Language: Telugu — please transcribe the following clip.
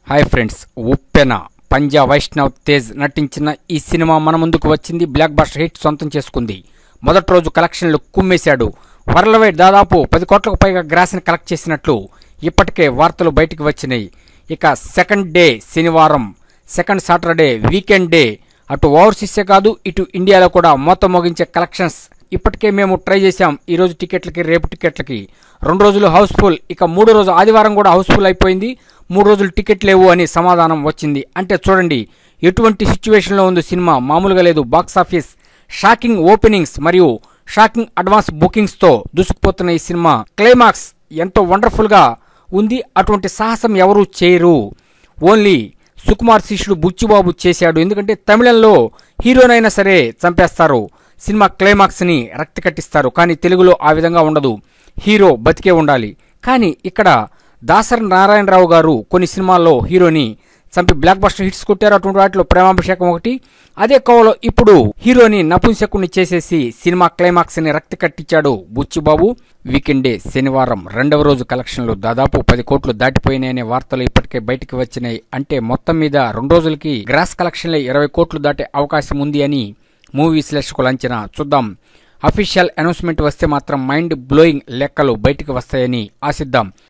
హాయ్ ఫ్రెండ్స్ ఉప్పెన పంజా వైష్ణవ్ తేజ్ నటించిన ఈ సినిమా మన ముందుకు వచ్చింది బ్లాక్ బస్టర్ హిట్ సొంతం చేసుకుంది మొదటి రోజు కలెక్షన్లు కుమ్మేశాడు వరల్డ్ దాదాపు పది కోట్లకు పైగా గ్రాస్ని కలెక్ట్ చేసినట్లు ఇప్పటికే వార్తలు బయటికి వచ్చినాయి ఇక సెకండ్ డే శనివారం సెకండ్ సాటర్డే వీకెండ్ డే అటు ఓవర్సీసే కాదు ఇటు ఇండియాలో కూడా మొత్తం మోగించే కలెక్షన్స్ ఇప్పటికే మేము ట్రై చేశాం ఈ రోజు టికెట్లకి రేపు టికెట్లకి రెండు రోజులు హౌస్ఫుల్ ఇక మూడో రోజు ఆదివారం కూడా హౌస్ఫుల్ అయిపోయింది మూడు రోజులు టికెట్ లేవు అని సమాధానం వచ్చింది అంటే చూడండి ఎటువంటి సిచ్యువేషన్లో ఉంది సినిమా మామూలుగా లేదు బాక్స్ ఆఫీస్ షాకింగ్ ఓపెనింగ్స్ మరియు షాకింగ్ అడ్వాన్స్ బుకింగ్స్తో దూసుకుపోతున్న ఈ సినిమా క్లైమాక్స్ ఎంతో వండర్ఫుల్గా ఉంది అటువంటి సాహసం ఎవరూ చేయరు ఓన్లీ సుకుమార్ శిష్యుడు బుచ్చిబాబు చేశాడు ఎందుకంటే తమిళంలో హీరోనైనా సరే చంపేస్తారు సినిమా క్లైమాక్స్ని రక్తి కట్టిస్తారు కానీ తెలుగులో ఆ విధంగా ఉండదు హీరో బతికే ఉండాలి కానీ ఇక్కడ దాసరి నారాయణరావు గారు కొన్ని సినిమాల్లో హీరోని చంపి బ్లాక్ బస్టర్ హిట్స్ కొట్టారు అటువంటి వాటిలో ప్రేమాభిషేకం ఒకటి అదే కోవలో ఇప్పుడు హీరోని నపుంసకుణ్ణి చేసేసి సినిమా క్లైమాక్స్ ని రక్తి కట్టించాడు బుచ్చిబాబు వీకెండ్ డే శనివారం రెండవ రోజు కలెక్షన్లు దాదాపు పది కోట్లు దాటిపోయినాయనే వార్తలు ఇప్పటికే బయటికి వచ్చినాయి అంటే మొత్తం మీద రెండు రోజులకి గ్రాస్ కలెక్షన్లే ఇరవై కోట్లు దాటే అవకాశం ఉంది అని మూవీ విశ్లేషకులు అంచనా చూద్దాం అఫీషియల్ అనౌన్స్మెంట్ వస్తే మాత్రం మైండ్ బ్లోయింగ్ లెక్కలు బయటికి వస్తాయని ఆశిద్దాం